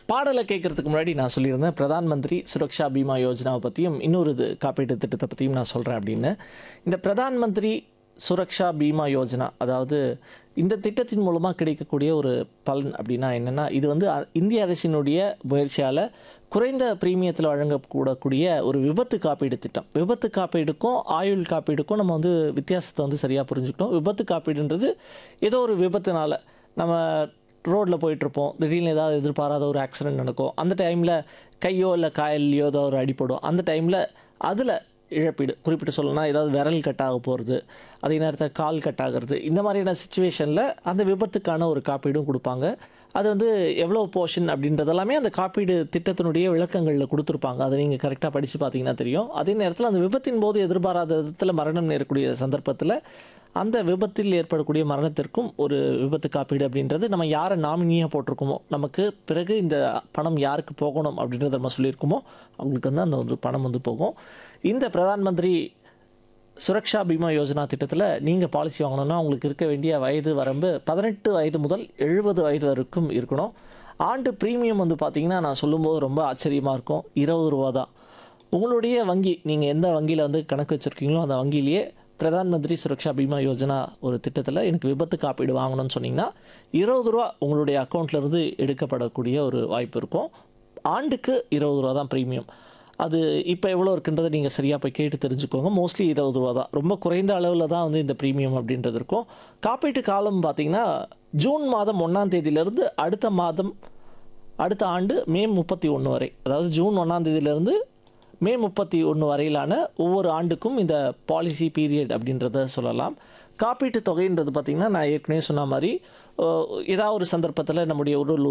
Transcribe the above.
பாடலை கேட்கறதுக்கு முன்னாடி நான் சொல்லியிருந்தேன் பிரதான் மந்திரி சுரக்ஷா பீமா யோஜனாவை பற்றியும் இன்னொரு இது காப்பீட்டு திட்டத்தை பற்றியும் நான் சொல்கிறேன் அப்படின்னு இந்த பிரதான் மந்திரி சுரக்ஷா பீமா யோஜனா அதாவது இந்த திட்டத்தின் மூலமாக கிடைக்கக்கூடிய ஒரு பலன் அப்படின்னா என்னென்னா இது வந்து அ- இந்திய அரசினுடைய முயற்சியால் குறைந்த பிரீமியத்தில் வழங்கக்கூடக்கூடிய ஒரு விபத்து காப்பீடு திட்டம் விபத்து காப்பீடுக்கும் ஆயுள் காப்பீடுக்கும் நம்ம வந்து வித்தியாசத்தை வந்து சரியாக புரிஞ்சுக்கணும் விபத்து காப்பீடுன்றது ஏதோ ஒரு விபத்துனால நம்ம ரோட்டில் போயிட்டுருப்போம் திடீர்னு ஏதாவது எதிர்பாராத ஒரு ஆக்சிடென்ட் நடக்கும் அந்த டைமில் கையோ இல்லை காயல்லையோ ஏதோ ஒரு அடிப்படும் அந்த டைமில் அதில் இழப்பீடு குறிப்பிட்டு சொல்லணும்னா ஏதாவது விரல் கட்டாக போகிறது அதே நேரத்தில் கால் கட் ஆகிறது இந்த மாதிரியான சுச்சுவேஷனில் அந்த விபத்துக்கான ஒரு காப்பீடும் கொடுப்பாங்க அது வந்து எவ்வளோ போர்ஷன் அப்படின்றதெல்லாமே அந்த காப்பீடு திட்டத்தினுடைய விளக்கங்களில் கொடுத்துருப்பாங்க அதை நீங்கள் கரெக்டாக படித்து பார்த்தீங்கன்னா தெரியும் அதே நேரத்தில் அந்த விபத்தின் போது எதிர்பாராத விதத்தில் மரணம் நேரக்கூடிய சந்தர்ப்பத்தில் அந்த விபத்தில் ஏற்படக்கூடிய மரணத்திற்கும் ஒரு விபத்து காப்பீடு அப்படின்றது நம்ம யாரை நாமினியாக போட்டிருக்கோமோ நமக்கு பிறகு இந்த பணம் யாருக்கு போகணும் அப்படின்றத நம்ம சொல்லியிருக்கோமோ அவங்களுக்கு வந்து அந்த ஒரு பணம் வந்து போகும் இந்த பிரதான் மந்திரி சுரக்ஷா பீமா யோஜனா திட்டத்தில் நீங்கள் பாலிசி வாங்கணும்னா உங்களுக்கு இருக்க வேண்டிய வயது வரம்பு பதினெட்டு வயது முதல் எழுபது வயது வரைக்கும் இருக்கணும் ஆண்டு ப்ரீமியம் வந்து பார்த்தீங்கன்னா நான் சொல்லும்போது ரொம்ப ஆச்சரியமாக இருக்கும் இருபது ரூபா தான் உங்களுடைய வங்கி நீங்கள் எந்த வங்கியில் வந்து கணக்கு வச்சுருக்கீங்களோ அந்த வங்கியிலேயே பிரதான் மந்திரி சுரக்ஷா பீமா யோஜனா ஒரு திட்டத்தில் எனக்கு விபத்து காப்பீடு வாங்கணும்னு சொன்னீங்கன்னா இருபது ரூபா உங்களுடைய அக்கௌண்ட்லேருந்து எடுக்கப்படக்கூடிய ஒரு வாய்ப்பு இருக்கும் ஆண்டுக்கு இருபது ரூபா தான் ப்ரீமியம் அது இப்போ எவ்வளோ இருக்குன்றதை நீங்கள் சரியாக போய் கேட்டு தெரிஞ்சுக்கோங்க மோஸ்ட்லி இருபது ரூபா தான் ரொம்ப குறைந்த அளவில் தான் வந்து இந்த ப்ரீமியம் அப்படின்றது இருக்கும் காப்பீட்டு காலம் பார்த்தீங்கன்னா ஜூன் மாதம் ஒன்றாம் தேதியிலேருந்து அடுத்த மாதம் அடுத்த ஆண்டு மே முப்பத்தி ஒன்று வரை அதாவது ஜூன் ஒன்றாம் தேதியிலேருந்து மே முப்பத்தி ஒன்று வரையிலான ஒவ்வொரு ஆண்டுக்கும் இந்த பாலிசி பீரியட் அப்படின்றத சொல்லலாம் காப்பீட்டு தொகைன்றது பார்த்திங்கன்னா நான் ஏற்கனவே சொன்ன மாதிரி அஹ், ஏதாவது ஒரு சந்தர்ப்பத்தில் நம்முடைய உடல்